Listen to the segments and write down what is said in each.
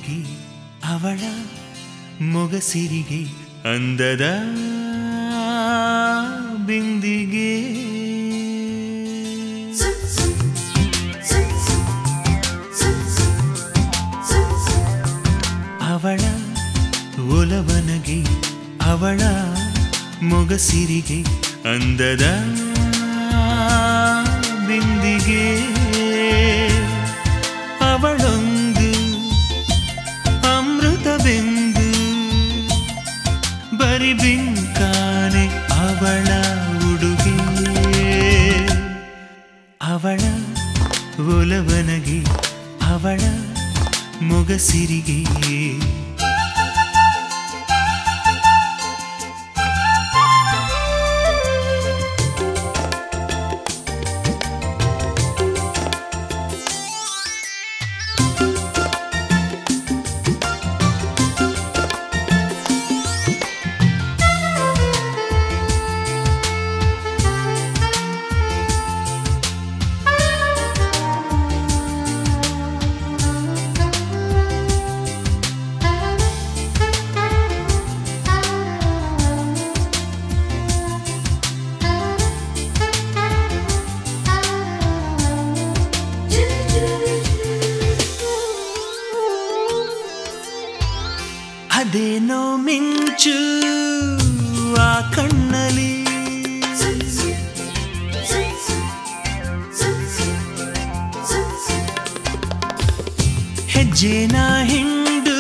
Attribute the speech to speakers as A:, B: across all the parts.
A: ಒಲವನಗಿ ಅವಳ ಮೊಗಸಿರಿಗೆ ಅಂದದ ಬಿಂದಿಗೆ ಅವಳ ಒಲವನಗೆ ಅವಳ ಮೊಗಸಿರಿಗೆ ಅಂದದ ಬಿಂದಿಗೆ ಅವಳೊಂದು ಅಮೃತ ಬಿಂದು ಬರಿ ಬಿಂಕಾನೆ ಅವಳ ಉಡುಗೆ ಅವಳ ಒಲವನಗೆ ಅವಳ ಮೊಗಸಿರಿಗೆ ಅದೇನೋ ಮಿಂಚು ಆ ಕಣ್ಣಲಿ ಹೆಜ್ಜೆನ ಹಿಂಡು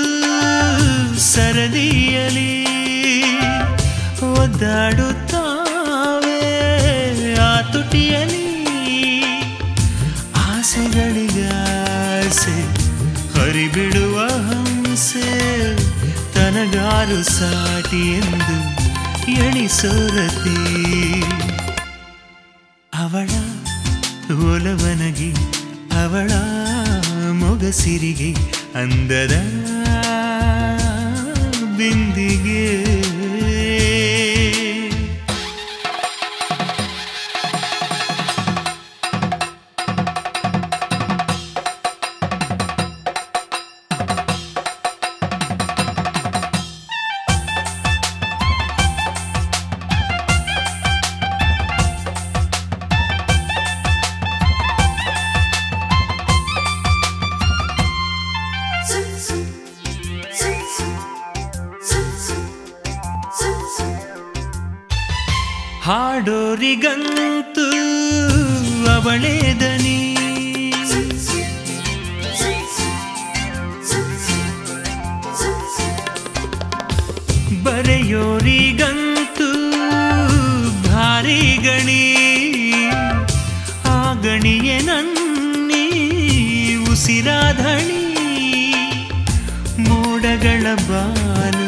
A: ಸರದಿಯಲಿ ಒದ್ದಾಡುತ್ತಾವೆ ಆ ತುಟಿಯಲಿ ಆಸೆಗಳಿಗಾಸೆ ಹರಿಬಿಡುವ ಹಂಸೆ ತನಗಾರು ಸಾಟಿ ಎಂದು ಎಣಿಸೋರತಿ ಅವಳ ಒಲವನಗಿ ಅವಳ ಮೊಗಸಿರಿಗೆ ಅಂದದ ಬಿಂದಿಗೆ ಹಾಡೋರಿಗಂತೂ ಅವಳೇ ದನಿ ಬರೆಯೋರಿಗಂತೂ ಭಾರಿ ಗಣಿ ಆ ಗಣಿಯೇ ನನ್ನಿ ಉಸಿರಾಧಣಿ ಮೋಡಗಳ ಬಾನು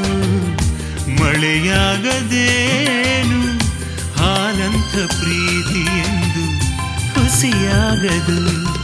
A: ಮಳೆಯಾಗದೇನು ಹಾಲಂತ ಪ್ರೀತಿ ಎಂದು ಹುಸಿಯಾಗದು